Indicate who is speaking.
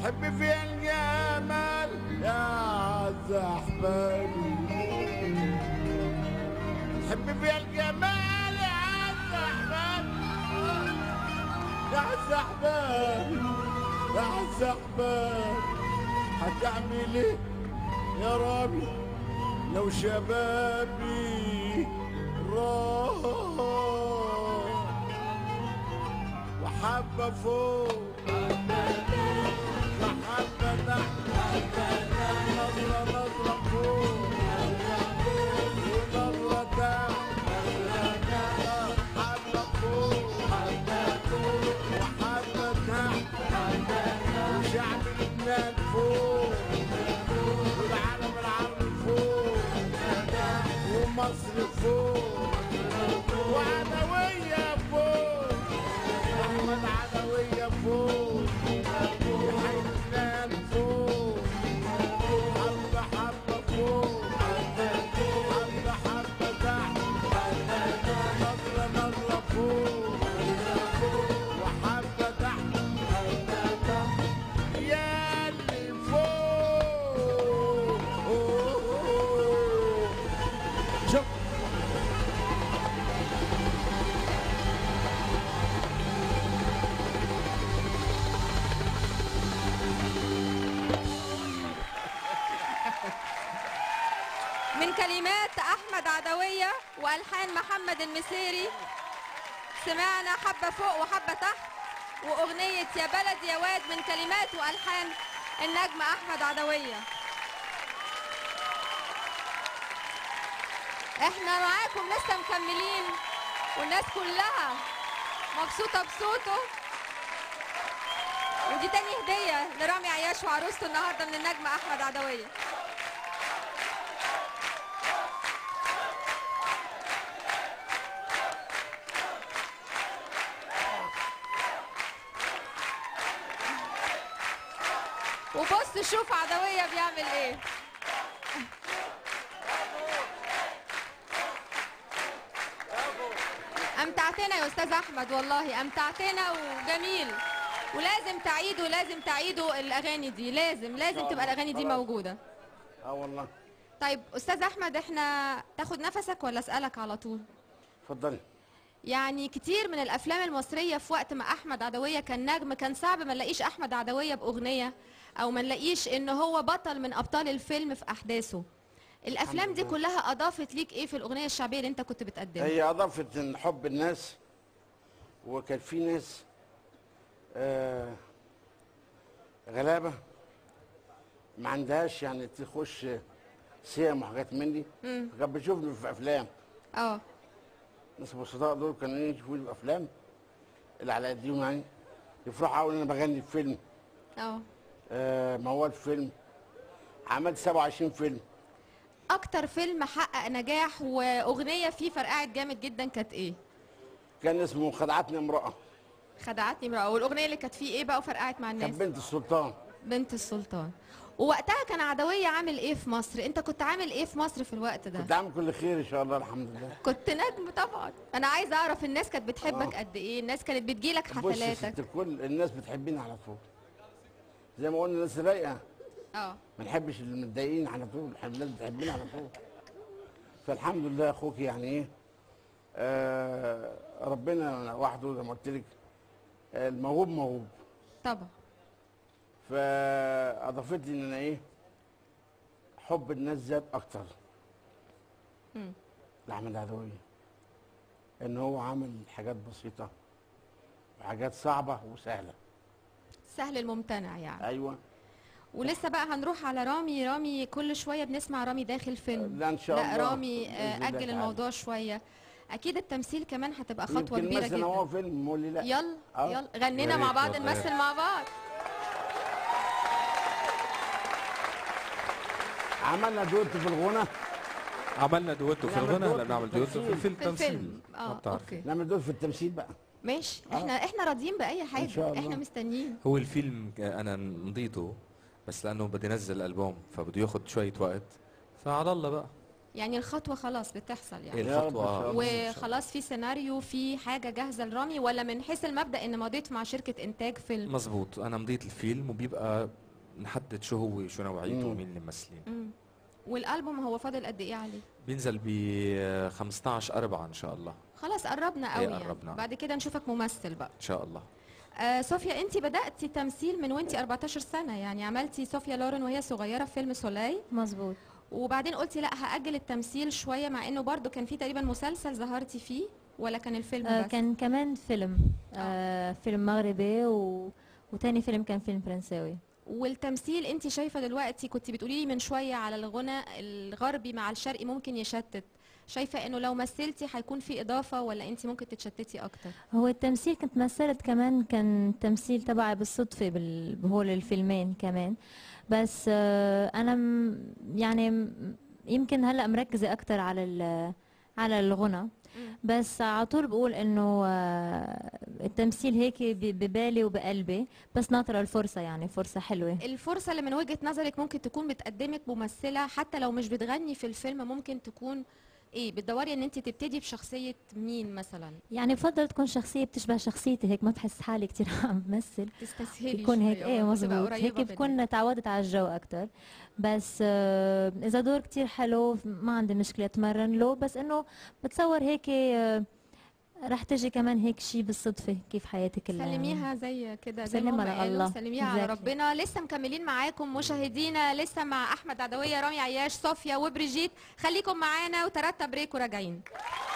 Speaker 1: حب فيها الجمال يا عز احبابي حب فيها الجمال يا عز احبابي يا عز احبابي يا عز احبابي هتعمل ايه يا ربي لو شبابي راح وحبة فوق وحبة تحت نظرة نظرة فوق ونظرة تحت حبة فوق وحبة تحت وشعب لبنان فوق والعالم العربي فوق ومصر فوق وعدوية فوق أحمد عدوية فوق وحي لبنان فوق حبة حبة فوق حبة حبة تحت نظرة نظرة فوق وحبة تحت يا اللي فوق شوف
Speaker 2: من كلمات احمد عدويه والحان محمد المسيري سمعنا حبه فوق وحبه تحت واغنيه يا بلد يا واد من كلمات والحان النجم احمد عدويه احنا معاكم لسه مكملين والناس كلها مبسوطه بصوته ودي تاني هديه لرامي عياش وعروسته النهارده من النجم احمد عدويه وبص شوف عدوية بيعمل ايه امتعتنا يا استاذ احمد والله امتعتنا وجميل ولازم تعيدوا لازم تعيدوا الاغاني دي لازم لازم تبقى الاغاني دي
Speaker 1: خلاص.
Speaker 2: موجوده
Speaker 1: اه والله
Speaker 2: طيب استاذ احمد احنا تاخد نفسك ولا اسالك على طول
Speaker 1: اتفضلي
Speaker 2: يعني كتير من الافلام المصريه في وقت ما احمد عدويه كان نجم كان صعب ما نلاقيش احمد عدويه باغنيه او ما نلاقيش ان هو بطل من ابطال الفيلم في احداثه الافلام دي
Speaker 1: لله.
Speaker 2: كلها اضافت ليك ايه في الاغنيه الشعبيه اللي انت كنت بتقدمها
Speaker 1: هي اضافت إن حب الناس وكان في ناس آه غلابه ما عندهاش يعني تخش سيم وحاجات من دي
Speaker 2: مم.
Speaker 1: كانت بتشوفني في افلام
Speaker 2: اه
Speaker 1: الناس البسطاء دول كانوا إيه يشوفوني في افلام اللي على قديهم يعني يفرحوا قوي ان انا بغني في فيلم
Speaker 2: اه
Speaker 1: آه موال في فيلم عملت 27 فيلم
Speaker 2: اكتر فيلم حقق نجاح واغنيه فيه فرقعت جامد جدا كانت ايه
Speaker 1: كان اسمه خدعتني امراه
Speaker 2: خدعتني امراه والاغنيه اللي كانت فيه ايه بقى وفرقعت مع الناس
Speaker 1: كانت بنت السلطان
Speaker 2: بنت السلطان ووقتها كان عدويه عامل ايه في مصر انت كنت عامل ايه في مصر في الوقت ده
Speaker 1: كنت عامل كل خير ان شاء الله الحمد لله
Speaker 2: كنت نجم طبعا انا عايزه اعرف الناس كانت بتحبك
Speaker 1: آه.
Speaker 2: قد ايه الناس كانت بتجيلك
Speaker 1: بص يا
Speaker 2: حفلاتك
Speaker 1: ست الكل الناس بتحبني على طول زي ما قلنا الناس رايقه
Speaker 2: اه
Speaker 1: ما نحبش المتضايقين على طول نحب الناس بتحبني على طول فالحمد لله اخوك يعني ايه آه ربنا وحده زي ما قلت لك آه، الموهوب موهوب
Speaker 2: طبعا
Speaker 1: فاضافت لي ان انا ايه حب الناس زاد اكتر
Speaker 2: مم.
Speaker 1: لاحمد عدويه ان هو عامل حاجات بسيطه وحاجات صعبه وسهله
Speaker 2: سهل الممتنع يعني
Speaker 1: ايوه
Speaker 2: ولسه بقى هنروح على رامي رامي كل شويه بنسمع رامي داخل فيلم
Speaker 1: لا ان شاء
Speaker 2: لا
Speaker 1: الله
Speaker 2: رامي
Speaker 1: بإذن
Speaker 2: آه،
Speaker 1: الله
Speaker 2: اجل
Speaker 1: تعالى.
Speaker 2: الموضوع شويه اكيد التمثيل كمان هتبقى خطوه
Speaker 1: يمكن
Speaker 2: كبيره
Speaker 1: مثلا هو
Speaker 2: جدا
Speaker 1: فيلم قول لي لا
Speaker 2: يلا
Speaker 1: آه.
Speaker 2: يلا غنينا
Speaker 3: يا
Speaker 2: مع
Speaker 3: ريت
Speaker 2: بعض
Speaker 3: والله.
Speaker 2: نمثل مع بعض
Speaker 1: عملنا دوت في الغنى
Speaker 3: عملنا دويتو في
Speaker 1: نعمل
Speaker 3: الغنى
Speaker 1: دويتو
Speaker 3: هلا
Speaker 1: في
Speaker 3: بنعمل دويتو في
Speaker 1: التمثيل.
Speaker 3: الفيلم
Speaker 2: في الفيلم
Speaker 3: تمثيل
Speaker 2: اه
Speaker 3: ما بتعرف.
Speaker 2: اوكي
Speaker 1: نعمل دوت في التمثيل بقى
Speaker 2: ماشي
Speaker 1: آه.
Speaker 2: احنا احنا راضيين باي حاجه
Speaker 1: شاء الله.
Speaker 2: احنا مستنيين
Speaker 3: هو الفيلم انا مضيته بس لانه بدي انزل البوم فبده ياخذ شويه وقت فعلى الله بقى
Speaker 2: يعني الخطوه خلاص بتحصل يعني
Speaker 3: إيه
Speaker 1: يا رب إن شاء
Speaker 3: الخطوة
Speaker 1: الله.
Speaker 2: وخلاص في سيناريو في حاجه جاهزه لرامي ولا من حيث المبدا ان مضيت مع شركه انتاج فيلم
Speaker 3: مزبوط انا مضيت الفيلم وبيبقى نحدد شو هو شو نوعيته
Speaker 1: مم.
Speaker 3: ومين اللي ممثلين
Speaker 2: مم. والالبوم هو فاضل قد ايه عليه
Speaker 3: بينزل ب 15 4 ان شاء الله
Speaker 2: خلاص قربنا قوي
Speaker 3: إيه،
Speaker 2: يعني
Speaker 3: قربنا.
Speaker 2: بعد كده نشوفك ممثل بقى
Speaker 3: ان شاء الله
Speaker 2: آه صوفيا انت بداتي تمثيل من وانت 14 سنه يعني عملتي صوفيا لورن وهي صغيره في فيلم سولاي
Speaker 4: مظبوط
Speaker 2: وبعدين قلتي لا هاجل التمثيل شويه مع انه برضو كان في تقريبا مسلسل ظهرتي فيه ولا كان الفيلم
Speaker 4: آه
Speaker 2: بس
Speaker 4: كان كمان فيلم آه فيلم مغربي و... وتاني فيلم كان فيلم فرنساوي
Speaker 2: والتمثيل انت شايفه دلوقتي كنت بتقولي لي من شويه على الغنى الغربي مع الشرقي ممكن يشتت شايفه انه لو مثلتي هيكون في اضافه ولا انت ممكن تتشتتي اكتر
Speaker 4: هو التمثيل كنت مثلت كمان كان تمثيل تبعي بالصدفة بال... هول الفيلمين كمان بس آه أنا م... يعني م- يمكن هلأ مركزة أكتر على ال... على الغنى بس على طول بقول انه آه، التمثيل هيك ب- ببالي وبقلبي بس ناطرة الفرصة يعني فرصة حلوة
Speaker 2: الفرصه اللي من وجهه نظرك ممكن تكون بتقدمك ممثله حتى لو مش بتغني في الفيلم ممكن تكون ايه بتدوري ان انت تبتدي بشخصيه مين مثلا
Speaker 4: يعني بفضل تكون شخصية بتشبه شخصيتي هيك ما بحس حالي كتير عم بمثل
Speaker 2: تستسهلي
Speaker 4: يكون هيك
Speaker 2: شوية
Speaker 4: ايه
Speaker 2: وتبقى
Speaker 4: مظبوط
Speaker 2: قريبة
Speaker 4: هيك
Speaker 2: منك.
Speaker 4: بكون تعودت على الجو اكتر بس آه، اذا دور كتير حلو ما عندي مشكله اتمرن له بس انه بتصور هيك آه، رح تجي كمان هيك شيء بالصدفه كيف حياتي كلها يعني.
Speaker 2: سلميها زي كده زي ما
Speaker 4: سلمها
Speaker 2: هم
Speaker 4: على
Speaker 2: قالوا
Speaker 4: الله.
Speaker 2: سلميها على
Speaker 4: Exactly.
Speaker 2: ربنا لسه مكملين معاكم مشاهدينا لسه مع احمد عدويه رامي عياش صوفيا وبريجيت خليكم معانا وترتب بريك وراجعين